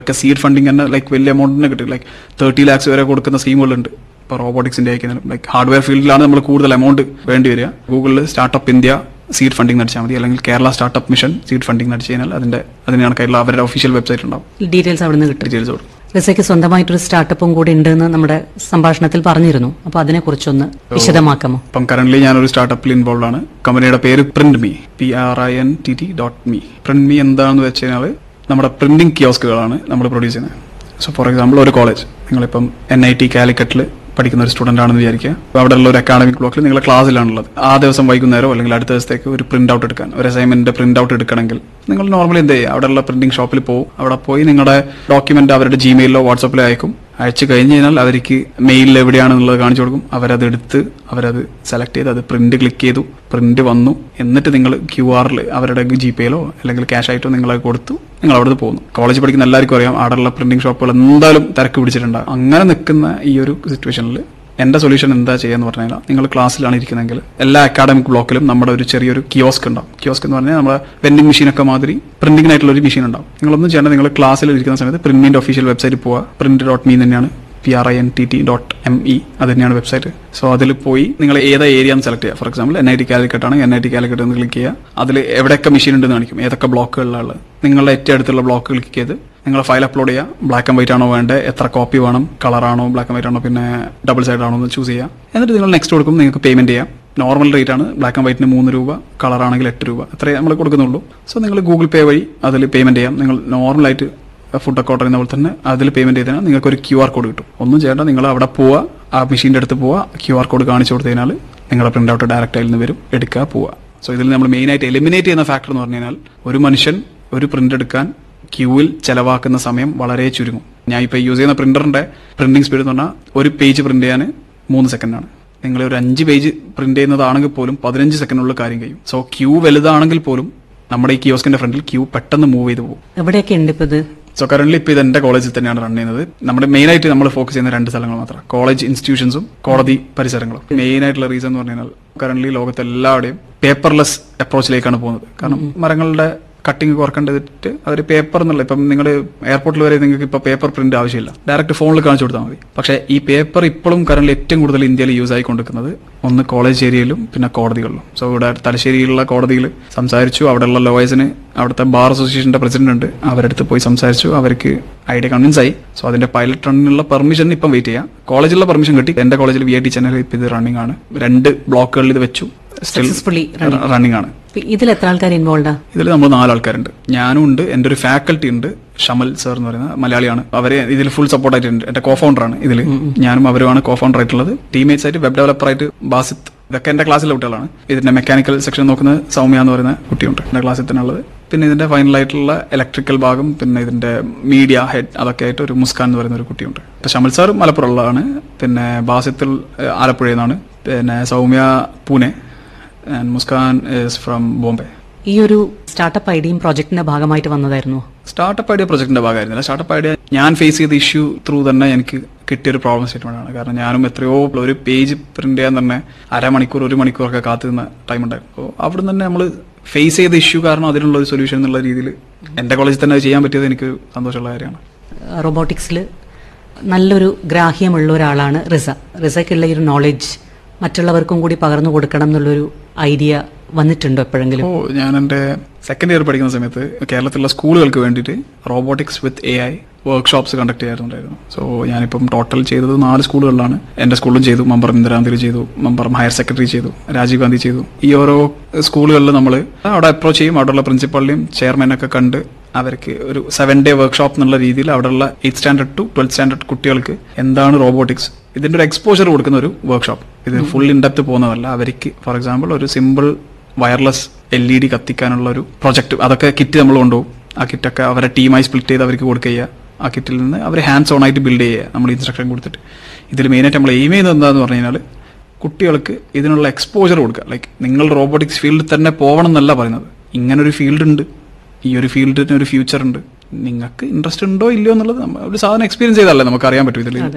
ഒക്കെ seed funding തന്നെ like വലിയ എമൗണ്ടിന് കിട്ടും ലൈക്ക് തേർട്ടി ലാക്സ് വരെ കൊടുക്കുന്ന സ്കീമുകളുണ്ട് ഇപ്പോൾ റോബോട്ടിക്സിന്റെ ആയിരിക്കും ലൈക്ക് ഹാർഡ്വെയർ ഫീൽഡിലാണ് നമ്മൾ കൂടുതൽ എമൗണ്ട് വേണ്ടി വരിക ഗൂഗിളിൽ സ്റ്റാർട്ടപ്പ് ഇന്ത്യ സീഡ് ഫണ്ടിങ് അടിച്ചാൽ മതി അല്ലെങ്കിൽ Kerala startup mission seed funding അടിച്ചു കഴിഞ്ഞാൽ അതിന്റെ അതിന് കണക്കായിട്ടുള്ള അവരുടെ ഒഫീഷ്യൽ വെബ്സൈറ്റ് ഉണ്ടാവും ഡീറ്റെയിൽസ് അവിടെ നിന്ന് കിട്ടും ഡീറ്റെയിൽസ് കൊടുക്കും റിസയ്ക്ക് സ്വന്തമായിട്ടൊരു സ്റ്റാർട്ടപ്പും കൂടി ഉണ്ടെന്ന് നമ്മുടെ സംഭാഷണത്തിൽ പറഞ്ഞിരുന്നു അപ്പൊ അതിനെക്കുറിച്ചൊന്ന് വിശദമാക്കാമോ ഇപ്പം കറന്റ് ഞാനൊരു സ്റ്റാർട്ടപ്പിൽ ഇൻവോൾവ് ആണ് കമ്പനിയുടെ പേര് print me P R I N T T dot me print me എന്താണെന്ന് വെച്ച് കഴിഞ്ഞാൽ നമ്മുടെ പ്രിന്റിംഗ് കിയോസ്കുകളാണ് നമ്മൾ പ്രൊഡ്യൂസ് ചെയ്യുന്നത് സോ ഫോർ എക്സാമ്പിൾ ഒരു കോളേജ് നിങ്ങളിപ്പം എൻ ഐ ടി കാലിക്കറ്റിൽ പഠിക്കുന്ന ഒരു സ്റ്റുഡന്റ് ആണെന്ന് വിചാരിക്കുക അപ്പോൾ അവിടെയുള്ള ഒരു അക്കാഡമിക് ബ്ലോക്കിൽ നിങ്ങൾ ക്ലാസ്സിലാണുള്ളത് ആ ദിവസം വൈകുന്നേരമോ അല്ലെങ്കിൽ അടുത്ത ദിവസത്തേക്ക് ഒരു പ്രിന്റ് ഔട്ട് എടുക്കാൻ ഒരു അസൈൻമെന്റ് പ്രിന്റ് ഔട്ട് എടുക്കണമെങ്കിൽ നിങ്ങൾ നോർമലി എന്ത് ചെയ്യുക അവിടെയുള്ള പ്രിന്റിംഗ് ഷോപ്പിൽ പോകും അവിടെ പോയി നിങ്ങളുടെ ഡോക്യുമെന്റ് അവരുടെ ജിമെയിലോ വാട്സാപ്പിലോ അയക്കും അയച്ചു കഴിഞ്ഞ് കഴിഞ്ഞാൽ അവർക്ക് മെയിലിൽ എവിടെയാണെന്നുള്ളത് കാണിച്ചു കൊടുക്കും അവരത് എടുത്ത് അവരത് സെലക്ട് ചെയ്ത് അത് പ്രിന്റ് ക്ലിക്ക് ചെയ്തു പ്രിന്റ് വന്നു എന്നിട്ട് നിങ്ങൾ ക്യു ആറിൽ അവരുടെ ജി പേയിലോ അല്ലെങ്കിൽ ക്യാഷ് ആയിട്ടോ നിങ്ങൾ അത് കൊടുത്തു നിങ്ങൾ അവിടുന്ന് പോകുന്നു കോളേജ് പഠിക്കുന്ന എല്ലാവർക്കും അറിയാം അവിടെയുള്ള പ്രിന്റിംഗ് ഷോപ്പുകൾ എന്തായാലും തിരക്ക് പിടിച്ചിട്ടുണ്ടാകും അങ്ങനെ നിൽക്കുന്ന ഈ ഒരു സിറ്റുവേഷനിൽ എന്റെ സൊല്യൂഷൻ എന്താ ചെയ്യാന്ന് പറഞ്ഞു കഴിഞ്ഞാൽ നിങ്ങൾ ക്ലാസ്സിലാണ് ഇരിക്കുന്നതെങ്കിൽ എല്ലാ അക്കാഡമിക് ബ്ലോക്കിലും നമ്മുടെ ഒരു ചെറിയൊരു കിയോസ്ക് ഉണ്ടാവും കിയോസ്ക് എന്ന് പറഞ്ഞാൽ നമ്മുടെ വെൻഡിംഗ് മെഷീനൊക്കെ മാതിരി പ്രിന്റിംഗിനായിട്ടുള്ള ഒരു മെഷീൻ ഉണ്ടാവും നിങ്ങളൊന്നും ചെയ്യേണ്ട നിങ്ങൾ ക്ലാസ്സിൽ ഇരിക്കുന്ന സമയത്ത് പ്രിന്റിന്റെ ഒഫീഷ്യൽ വെബ്സൈറ്റിൽ പോവുക പ്രിന്റ് ഡോട്ട് മീ തന്നെയാണ് P R I N T T dot M E അത് തന്നെയാണ് വെബ്സൈറ്റ് സോ അതിൽ പോയി നിങ്ങൾ ഏതാ ഏരിയ എന്ന് സെലക്ട് ചെയ്യുക for example N I T Calicut ആണ് എൻ ഐ ടി കാലിക്കറ്റ് എന്ന് ക്ലിക്ക് ചെയ്യുക അതിൽ എവിടെയൊക്കെ മെഷീൻ ഉണ്ടെന്ന് കാണിക്കും ഏതൊക്കെ ബ്ലോക്കുകളിലാണ് നിങ്ങളുടെ ഏറ്റവും അടുത്തുള്ള ബ്ലോക്ക് ക്ലിക്ക് ചെയ്ത് നിങ്ങൾ ഫയൽ അപ്ലോഡ് ചെയ്യുക ബ്ലാക്ക് ആൻഡ് വൈറ്റ് ആണോ വേണ്ടത് എത്ര കോപ്പി വേണം കളറാണോ ബ്ലാക്ക് ആൻഡ് വൈറ്റ് ആണോ പിന്നെ ഡബിൾ സൈഡ് ആണോ എന്ന് ചൂസ് ചെയ്യുക എന്നിട്ട് നിങ്ങൾ നെക്സ്റ്റ് കൊടുക്കും നിങ്ങൾക്ക് പേയ്മെന്റ് ചെയ്യാം നോർമൽ റേറ്റ് ആണ് ബ്ലാക്ക് ആൻഡ് വൈറ്റിന് മൂന്ന് രൂപ കളറാണെങ്കിൽ എട്ട് രൂപ അത്രേ നമ്മൾ കൊടുക്കുന്നുള്ളൂ സോ നിങ്ങൾ ഗൂഗിൾ പേ വഴി അതിൽ പേയ്മെന്റ് ചെയ്യാം നിങ്ങൾ നോർമലായിട്ട് ഫുഡൊക്കെ ഓർഡർ ചെയ്യുന്ന പോലെ തന്നെ അതിൽ പേയ്മെന്റ് ചെയ്താൽ നിങ്ങൾക്ക് ഒരു ക്യു ആർ കോഡ് കിട്ടും ഒന്നും ചെയ്യേണ്ട നിങ്ങൾ അവിടെ പോവുക ആ മെഷീൻ്റെ അടുത്ത് പോവുക ക്യു ആർ കോഡ് കാണിച്ചു കൊടുത്തു കഴിഞ്ഞാൽ നിങ്ങളുടെ പ്രിന്റ് ഔട്ട് ഡയറക്റ്റ് അതിൽ നിന്ന് വരും എടുക്കുക പോവുക സോ ഇതിൽ നമ്മൾ മെയിൻ ആയിട്ട് എലിമിനേറ്റ് ചെയ്യുന്ന ഫാക്ടർ എന്ന് പറഞ്ഞു കഴിഞ്ഞാൽ ഒരു മനുഷ്യൻ ഒരു പ്രിന്റ് എടുക്കാൻ ക്യൂവിൽ ചെലവാക്കുന്ന സമയം വളരെ ചുരുങ്ങും ഞാൻ ഇപ്പോൾ യൂസ് ചെയ്യുന്ന പ്രിന്ററിന്റെ പ്രിന്റിംഗ് സ്പീഡ് എന്ന് പറഞ്ഞാൽ ഒരു പേജ് പ്രിന്റ് ചെയ്യാൻ മൂന്ന് സെക്കൻഡാണ് നിങ്ങൾ ഒരു അഞ്ച് പേജ് പ്രിന്റ് ചെയ്യുന്നതാണെങ്കിൽ പോലും പതിനഞ്ച് സെക്കൻഡിനുള്ള കാര്യം കഴിയും സോ ക്യൂ വലുതാണെങ്കിൽ പോലും നമ്മുടെ ഈ കിയോസ്കിന്റെ ഫ്രണ്ടിൽ ക്യൂ പെട്ടെന്ന് മൂവ് ചെയ്ത് പോകും എവിടെയൊക്കെ ഉണ്ട് ഇപ്പൊ ഇത് സോ കറന്റ് ഇപ്പൊ ഇത് എന്റെ കോളേജിൽ തന്നെയാണ് റൺ ചെയ്യുന്നത് നമ്മുടെ മെയിൻ ആയിട്ട് നമ്മൾ ഫോക്കസ് ചെയ്യുന്ന രണ്ട് സ്ഥലങ്ങൾ മാത്രം കോളേജ് ഇൻസ്റ്റിറ്റ്യൂഷൻസും കോടതി പരിസരങ്ങളും മെയിൻ ആയിട്ടുള്ള റീസൺ എന്ന് പറഞ്ഞാൽ കറന്റ് ലോകത്ത് എല്ലാവരുടെയും പേപ്പർലെസ് അപ്രോച്ചിലേക്കാണ് പോകുന്നത് കാരണം മരങ്ങളുടെ കട്ടിങ് കുറക്കേണ്ടതിട്ട് അവർ പേപ്പർ എന്നുള്ള ഇപ്പം നിങ്ങൾ എയർപോർട്ടിൽ വരെ നിങ്ങൾക്ക് ഇപ്പോൾ പേപ്പർ പ്രിന്റ് ആവശ്യമില്ല ഡയറക്റ്റ് ഫോണിൽ കാണിച്ചു കൊടുത്താൽ മതി പക്ഷേ ഈ പേപ്പർ ഇപ്പോഴും കറന്റ് ഏറ്റവും കൂടുതൽ ഇന്ത്യയിൽ യൂസ് ആയിക്കൊണ്ടിരിക്കുന്നത് ഒന്ന് കോളേജ് ഏരിയയിലും പിന്നെ കോടതികളിലും സോ ഇവിടെ തലശ്ശേരിയിലുള്ള കോടതിയിൽ സംസാരിച്ചു അവിടെയുള്ള ലോയേഴ്സിന് അവിടുത്തെ ബാർ അസോസിയേഷന്റെ പ്രസിഡന്റ് ഉണ്ട് അവരടുത്ത് പോയി സംസാരിച്ചു അവർക്ക് ഐഡിയ കൺവിൻസ് ആയി സോ അതിന്റെ പൈലറ്റ് റണ്ണിനുള്ള പെർമിഷൻ ഇപ്പം വെയിറ്റ് ചെയ്യാം കോളേജിലുള്ള പെർമിഷൻ കിട്ടി എന്റെ കോളേജിൽ വി ഐ ടി ചെന്നൈയിൽ ഇപ്പം ഇത് റണ്ണിംഗ് ആണ് രണ്ട് ബ്ലോക്കുകളിൽ ഇത് വെച്ചു സ്റ്റിൽ Successfully റണ്ണിംഗ് ആണ് ഇപ്പൊ ഇതിൽ എത്ര ആൾക്കാർ ഇൻവോൾവ് ഇതിൽ നമ്മൾ നാലാൾക്കാരുണ്ട് ഞാനും ഉണ്ട് എൻ്റെ ഒരു ഫാക്കൽറ്റി ഉണ്ട് ഷമൽ സർ എന്ന് പറയുന്ന മലയാളിയാണ് അവരെ ഇതിൽ ഫുൾ സപ്പോർട്ട് ആയിട്ടുണ്ട് എന്റെ കോ ഫൗണ്ടർ ആണ് ഇതിൽ ഞാനും അവരുമാണ് കോ ഫൗണ്ടർ ആയിട്ടുള്ളത് ടീമേറ്റ്സ് ആയിട്ട് വെബ് ഡെവലപ്പർ ആയിട്ട് ബാസിത്ത് ഇതൊക്കെ എന്റെ ക്ലാസ്സിലെ കുട്ടികളാണ് ഇതിന്റെ മെക്കാനിക്കൽ സെക്ഷൻ നോക്കുന്നത് സൗമ്യ എന്ന് പറയുന്ന കുട്ടിയുണ്ട് എന്റെ ക്ലാസ്സിൽ തന്നെ ഉള്ളത് പിന്നെ ഇതിന്റെ ഫൈനൽ ആയിട്ടുള്ള ഇലക്ട്രിക്കൽ ഭാഗം പിന്നെ ഇതിന്റെ മീഡിയ ഹെഡ് അതൊക്കെ ആയിട്ട് ഒരു മുസ്കാൻ എന്ന് പറയുന്ന ഒരു കുട്ടിയുണ്ട് ഇപ്പൊ ഷമൽ സാർ മലപ്പുറമുള്ളതാണ് പിന്നെ ബാസിത്തിൽ ഏഹ്, ആലപ്പുഴയിൽ നിന്നാണ് പിന്നെ Soumya Pune and Muskan is from Bombay ഈ ഒരു സ്റ്റാർട്ടപ്പ് ഐഡിയയും പ്രോജക്ടിന്റെ ഭാഗമായിട്ട് വന്നതായിരുന്നു സ്റ്റാർട്ടപ്പ് ഐഡിയ പ്രൊജക്ടിന്റെ ഭാഗമായിരുന്നില്ല സ്റ്റാർട്ടപ്പ് ഐഡിയ ഞാൻ ഫേസ് ചെയ്ത ഇഷ്യൂ ത്രൂ തന്നെ എനിക്ക് കിട്ടിയൊരു പ്രോബ്ലം സ്റ്റേറ്റ്മെന്റ് ആണ് കാരണം ഞാനും എത്രയോ ഒരു പേജ് പ്രിന്റ് ചെയ്യാൻ തന്നെ അരമണിക്കൂർ ഒരു മണിക്കൂറൊക്കെ കാത്തുനിന്ന ടൈം ഉണ്ടായിരുന്നു അപ്പോൾ അവിടെ തന്നെ നമ്മൾ ഫേസ് ചെയ്ത ഇഷ്യൂ കാരണം അതിനുള്ള ഒരു സൊല്യൂഷൻ എന്നുള്ള രീതിയിൽ എന്റെ കോളേജിൽ തന്നെ അത് ചെയ്യാൻ പറ്റിയത് എനിക്ക് സന്തോഷമുള്ള കാര്യമാണ് റോബോട്ടിക്സിൽ നല്ലൊരു ഗ്രാഹ്യമുള്ള ഒരാളാണ് റിസ റിസയ്ക്കുള്ള ഈ ഒരു നോളജ് മറ്റുള്ളവർക്കും കൂടി പകർന്നു കൊടുക്കണം എന്നുള്ളൊരു ഐഡിയ വന്നിട്ടുണ്ടോ എപ്പോഴെങ്കിലും ഓ ഞാൻ എൻ്റെ സെക്കൻഡ് ഇയർ പഠിക്കുന്ന സമയത്ത് കേരളത്തിലുള്ള സ്കൂളുകൾക്ക് വേണ്ടിയിട്ട് robotics with A I workshops conduct ചെയ്യാറുണ്ടായിരുന്നു സോ ഞാനിപ്പം ടോട്ടൽ ചെയ്തത് നാല് സ്കൂളുകളിലാണ് എൻ്റെ സ്കൂളിലും ചെയ്തു മമ്പറം ഇന്ദിരാഗാന്ധി ചെയ്തു മമ്പറം ഹയർ സെക്കൻഡറി ചെയ്തു രാജീവ് ഗാന്ധി ചെയ്തു ഈ ഓരോ സ്കൂളുകളിൽ നമ്മൾ അവിടെ അപ്രോച്ച് ചെയ്യും അവിടെയുള്ള പ്രിൻസിപ്പളിനെയും ചെയർമാനൊക്കെ കണ്ട് അവർക്ക് ഒരു സെവൻ ഡേ വർക്ക്ഷോപ്പ് എന്നുള്ള രീതിയിൽ അവിടെയുള്ള eighth standard to twelfth standard കുട്ടികൾക്ക് എന്താണ് റോബോട്ടിക്സ് ഇതിന്റെ ഒരു എക്സ്പോഷർ കൊടുക്കുന്ന ഒരു വർക്ക്ഷോപ്പ് ഇത് ഫുൾ ഇൻഡെപ്ത് പോകുന്നതല്ല അവർക്ക് ഫോർ എക്സാമ്പിൾ ഒരു simple wireless L E D കത്തിക്കാനുള്ള ഒരു പ്രൊജക്ട് അതൊക്കെ കിറ്റ് നമ്മൾ കൊണ്ടുപോകും ആ കിറ്റൊക്കെ അവരെ ടീമായി സ്പ്ലിറ്റ് ചെയ്ത് അവർക്ക് കൊടുക്കുക ചെയ്യുക ആ കിറ്റിൽ നിന്ന് അവർ ഹാൻഡ്സ് ഓൺ ആയിട്ട് ബിൽഡ് ചെയ്യുക നമ്മൾ ഇൻസ്ട്രക്ഷൻ കൊടുത്തിട്ട് ഇതിൽ മെയിനായിട്ട് നമ്മൾ എയിം ചെയ്യുന്നത് എന്താന്ന് പറഞ്ഞു കഴിഞ്ഞാൽ കുട്ടികൾക്ക് ഇതിനുള്ള എക്സ്പോജർ കൊടുക്കുക ലൈക്ക് നിങ്ങൾ റോബോട്ടിക്സ് ഫീൽഡിൽ തന്നെ പോകണം എന്നല്ല പറയുന്നത് ഇങ്ങനൊരു ഫീൽഡ് ഉണ്ട് ഈ ഒരു ഫീൽഡിന് ഒരു ഫ്യൂച്ചർ ഉണ്ട് നിങ്ങൾക്ക് ഇൻട്രസ്റ്റ് ഉണ്ടോ ഇല്ലയോ എന്നുള്ളത് നമ്മ- ഒരു സാധനം എക്സ്പീരിയൻസ് ചെയ്താലേ നമുക്ക് അറിയാൻ പറ്റും ഇതിൽ അതെ.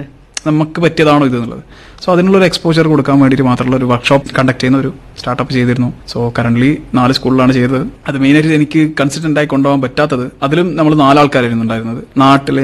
നമുക്ക് പറ്റിയതാണോ ഇത് എന്നുള്ളത് സോ അതിനുള്ള ഒരു എക്സ്പോജർ കൊടുക്കാൻ വേണ്ടിയിട്ട് മാത്രമുള്ള ഒരു വർക്ക്ഷോപ്പ് കണ്ടക്ട് ചെയ്യുന്ന ഒരു സ്റ്റാർട്ടപ്പ് ചെയ്തിരുന്നു സോ കറന്റ് നാല് സ്കൂളിലാണ് ചെയ്തത് അത് മെയിനായിട്ട് എനിക്ക് കൺസിസ്റ്റന്റ് ആയി കൊണ്ടുപോകാൻ പറ്റാത്തത് അതിലും നമ്മൾ നാലാൾക്കാരായിരുന്നു ഉണ്ടായിരുന്നത് നാട്ടിലെ